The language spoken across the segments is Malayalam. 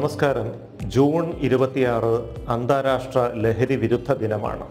നമസ്കാരം ജൂൺ ഇരുപത്തിയാറ് അന്താരാഷ്ട്ര ലഹരി വിരുദ്ധ ദിനമാണ്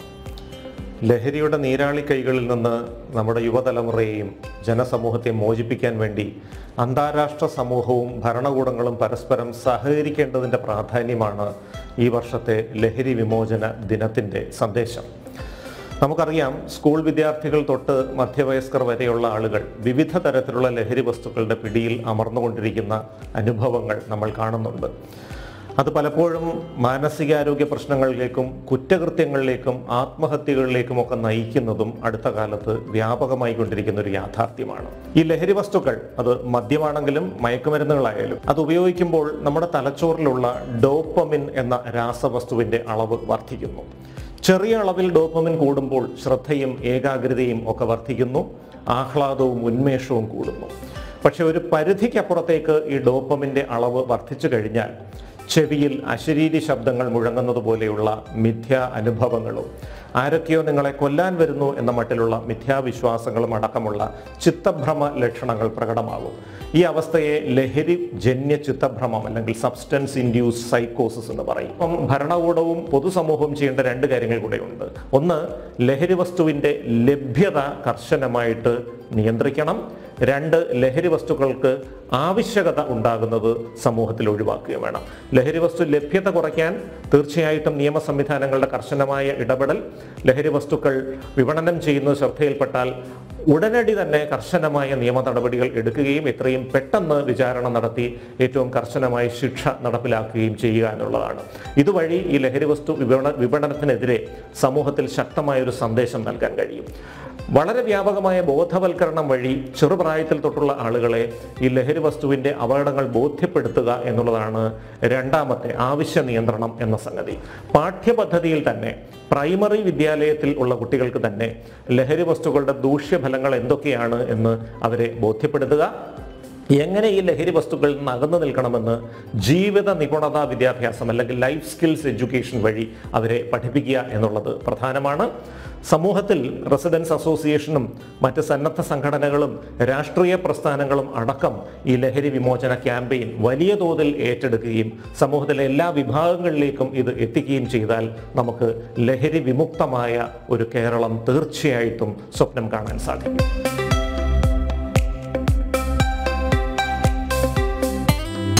ലഹരിയുടെ നീരാളി കൈകളിൽ നിന്ന് നമ്മുടെ യുവതലമുറയെയും ജനസമൂഹത്തെയും മോചിപ്പിക്കാൻ വേണ്ടി അന്താരാഷ്ട്ര സമൂഹവും ഭരണകൂടങ്ങളും പരസ്പരം സഹകരിക്കേണ്ടതിൻ്റെ പ്രാധാന്യമാണ് ഈ വർഷത്തെ ലഹരി വിമോചന ദിനത്തിൻ്റെ സന്ദേശം നമുക്കറിയാം സ്കൂൾ വിദ്യാർത്ഥികൾ തൊട്ട് മധ്യവയസ്കർ വരെയുള്ള ആളുകൾ വിവിധ തരത്തിലുള്ള ലഹരി വസ്തുക്കളുടെ പിടിയിൽ അമർന്നുകൊണ്ടിരിക്കുന്ന അനുഭവങ്ങൾ നമ്മൾ കാണുന്നുണ്ട് അത് പലപ്പോഴും മാനസികാരോഗ്യ പ്രശ്നങ്ങളിലേക്കും കുറ്റകൃത്യങ്ങളിലേക്കും ആത്മഹത്യകളിലേക്കും ഒക്കെ നയിക്കുന്നതും അടുത്ത കാലത്ത് വ്യാപകമായി കൊണ്ടിരിക്കുന്ന ഒരു യാഥാർത്ഥ്യമാണ് ഈ ലഹരി വസ്തുക്കൾ അത് മദ്യമാണെങ്കിലും മയക്കുമരുന്നുകളായാലും അത് ഉപയോഗിക്കുമ്പോൾ നമ്മുടെ തലച്ചോറിലുള്ള ഡോപ്പമിൻ എന്ന രാസവസ്തുവിൻ്റെ അളവ് വർദ്ധിക്കുന്നു ചെറിയ അളവിൽ ഡോപ്പമിൻ കൂടുമ്പോൾ ശ്രദ്ധയും ഏകാഗ്രതയും ഒക്കെ വർദ്ധിക്കുന്നു ആഹ്ലാദവും ഉന്മേഷവും കൂടുന്നു പക്ഷെ ഒരു പരിധിക്കപ്പുറത്തേക്ക് ഈ ഡോപ്പമിൻ്റെ അളവ് വർദ്ധിച്ചു കഴിഞ്ഞാൽ ചെവിയിൽ അശരീരി ശബ്ദങ്ങൾ മുഴങ്ങുന്നത് പോലെയുള്ള മിഥ്യാ അനുഭവങ്ങളും ആരൊക്കെയോ നിങ്ങളെ കൊല്ലാൻ വരുന്നു എന്ന മട്ടിലുള്ള മിഥ്യാവിശ്വാസങ്ങളും അടക്കമുള്ള ചിത്തഭ്രമ ലക്ഷണങ്ങൾ പ്രകടമാകും ഈ അവസ്ഥയെ ലഹരി ജന്യ ചിത്തഭ്രമം അല്ലെങ്കിൽ സബ്സ്റ്റൻസ് ഇൻഡ്യൂസ് സൈക്കോസിസ് എന്ന് പറയും അപ്പം ഭരണകൂടവും പൊതുസമൂഹവും ചെയ്യേണ്ട രണ്ട് കാര്യങ്ങൾ കൂടെയുണ്ട് ഒന്ന് ലഹരി വസ്തുവിൻ്റെ ലഭ്യത കർശനമായിട്ട് നിയന്ത്രിക്കണം രണ്ട് ലഹരി വസ്തുക്കൾക്ക് ആവശ്യകത ഉണ്ടാകുന്നത് സമൂഹത്തിൽ ഒഴിവാക്കുകയും വേണം ലഹരി വസ്തു ലഭ്യത കുറയ്ക്കാൻ തീർച്ചയായിട്ടും നിയമ സംവിധാനങ്ങളുടെ കർശനമായ ഇടപെടൽ ലഹരി വസ്തുക്കൾ വിപണനം ചെയ്യുന്നത് ശ്രദ്ധയിൽപ്പെട്ടാൽ ഉടനടി തന്നെ കർശനമായ നിയമ നടപടികൾ എടുക്കുകയും എത്രയും പെട്ടെന്ന് വിചാരണ നടത്തി ഏറ്റവും കർശനമായ ശിക്ഷ നടപ്പിലാക്കുകയും ചെയ്യുക എന്നുള്ളതാണ് ഇതുവഴി ഈ ലഹരി വസ്തു വിപണ വിപണനത്തിനെതിരെ സമൂഹത്തിൽ ശക്തമായ ഒരു സന്ദേശം നൽകാൻ കഴിയും വളരെ വ്യാപകമായ ബോധവൽക്കരണം വഴി ചെറുപ്രായത്തിൽ തൊട്ടുള്ള ആളുകളെ ഈ ലഹരി വസ്തുവിൻ്റെ അപകടങ്ങൾ ബോധ്യപ്പെടുത്തുക എന്നുള്ളതാണ് രണ്ടാമത്തെ ആവശ്യ നിയന്ത്രണം എന്ന സംഗതി പാഠ്യപദ്ധതിയിൽ തന്നെ പ്രൈമറി വിദ്യാലയത്തിൽ ഉള്ള കുട്ടികൾക്ക് തന്നെ ലഹരി വസ്തുക്കളുടെ ദൂഷ്യഫലങ്ങൾ എന്തൊക്കെയാണ് എന്ന് അവരെ ബോധ്യപ്പെടുത്തുക എങ്ങനെ ഈ ലഹരി വസ്തുക്കളിൽ നിന്ന് അകന്നു നിൽക്കണമെന്ന് ജീവിത നിപുണതാ വിദ്യാഭ്യാസം അല്ലെങ്കിൽ ലൈഫ് സ്കിൽസ് എഡ്യൂക്കേഷൻ വഴി അവരെ പഠിപ്പിക്കുക എന്നുള്ളത് പ്രധാനമാണ് സമൂഹത്തിൽ റെസിഡൻസ് അസോസിയേഷനും മറ്റ് സന്നദ്ധ സംഘടനകളും രാഷ്ട്രീയ പ്രസ്ഥാനങ്ങളും അടക്കം ഈ ലഹരി വിമോചന ക്യാമ്പയിൻ വലിയ തോതിൽ ഏറ്റെടുക്കുകയും സമൂഹത്തിലെ എല്ലാ വിഭാഗങ്ങളിലേക്കും ഇത് എത്തിക്കുകയും ചെയ്താൽ നമുക്ക് ലഹരി വിമുക്തമായ ഒരു കേരളം തീർച്ചയായിട്ടും സ്വപ്നം കാണാൻ സാധിക്കും